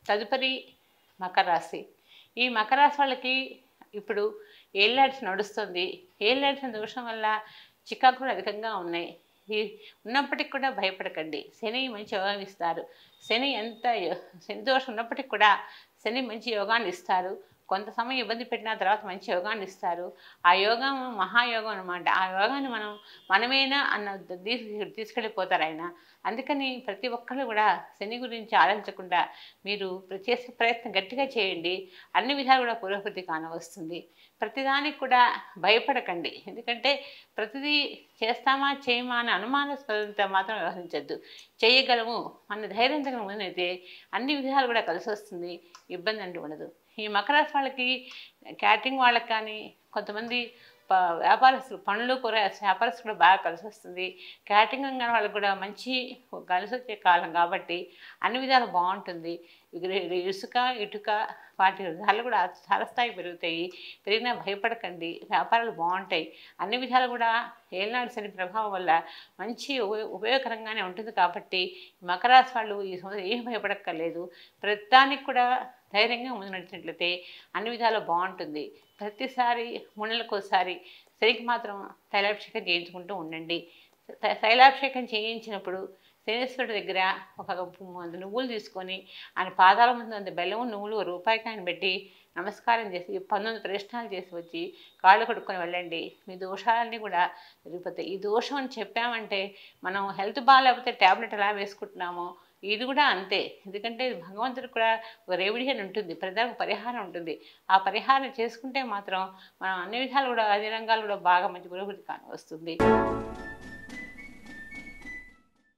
తదుపరి మకర రాశి ఈ మకర రాశి వాళ్ళకి ఇప్పుడు ఏళ్ళాడ్స్ నడుస్తుంది ఏళ్ళాడ్సిన దోషం వల్ల చికాకులు అధికంగా ఉన్నాయి ఈ ఉన్నప్పటికీ కూడా భయపడకండి శని మంచి యోగాన్ని ఇస్తారు శని ఎంత యో- శని దోషం ఉన్నప్పటికీ కూడా శని మంచి యోగాన్ని ఇస్తారు కొంత సమయం ఇబ్బంది పెట్టిన తర్వాత మంచి యోగాన్ని ఇస్తారు ఆ యోగం మహాయోగం అనమాట ఆ యోగాన్ని మనం మనమేనా అన్న తీసు తీసుకెళ్ళిపోతారు ఆయన అందుకని ప్రతి ఒక్కరు కూడా శని గురించి ఆలోచించకుండా మీరు ప్ర- చేసే ప్రయత్నం గట్టిగా చేయండి అన్ని విధాలు కూడా పురోగతి కానవస్తుంది ప్రతిదానికి కూడా భయపడకండి ఎందుకంటే ప్రతిదీ చేస్తామా చేయమా అని అనుమానాస్పదంతో మాత్రం వ్యవహరించద్దు చేయగలము మన ధైర్యంతో ముందైతే అన్ని విధాలు కూడా కలిసి వస్తుంది ఇబ్బంది అంటూ ఉండదు ఈ మకర రాశి వాళ్ళకి క్యాటరింగ్ వాళ్ళకి కానీ కొంతమంది ప వ్యాపారస్తులు పనులు కూర వ్యాపారస్తులు కూడా బాగా కలిసి వస్తుంది క్యాటరింగ్ రంగం వాళ్ళకి కూడా మంచి కలిసి వచ్చే కాలం కాబట్టి అన్ని విధాలు బాగుంటుంది ఇగురు- ఇసుక ఇటుక వాటి ధరలు కూడా చాలా స్థాయి పెరుగుతాయి పెరిగినా భయపడకండి వ్యాపారాలు బాగుంటాయి అన్ని విధాలు కూడా ఏళ్ళనాడు శని ప్రభావం వల్ల మంచి ఉపయో ఉపయోగకరంగానే ఉంటుంది కాబట్టి మకర రాశి వాళ్ళు ఈ సంవత్సరం ఏం భయపడక్కర్లేదు ప్రతిదానికి కూడా ధైర్యంగా ముందు నడిచినట్లయితే అన్ని విధాలు బాగుంటుంది ప్రతిసారి మూడు నెలలకు ఒకసారి శనికి మాత్రం తైలాభిషేకం చేయించుకుంటూ ఉండండి త- తైలాభిషేకం చేయించినప్పుడు శనేశ్వరుడి దగ్గర ఒక వంద నువ్వులు తీసుకొని ఆయన పాదాల ముందు అంత బెల్లం నువ్వులు ఒక రూపాయికి ఆయన పెట్టి నమస్కారం చేసి పంతొమ్మిది ప్రశ్నలు చేసి వచ్చి కాళ్ళు కడుక్కొని వెళ్ళండి మీ దోషాలన్నీ కూడా తిరిగిపోతాయి ఈ దోషం అని చెప్పామంటే మనం హెల్త్ బాగాలేకపోతే ట్యాబ్లెట్ ఎలా వేసుకుంటున్నామో ఇది కూడా అంతే ఎందుకంటే భగవంతుడు కూడా ఒక రెమెడీ అని ఉంటుంది ప్రజలకు పరిహారం ఉంటుంది ఆ పరిహారం చేసుకుంటే మాత్రం మనం అన్ని విధాలు కూడా అన్ని రంగాలు కూడా బాగా మంచి పురోగతి కాని వస్తుంది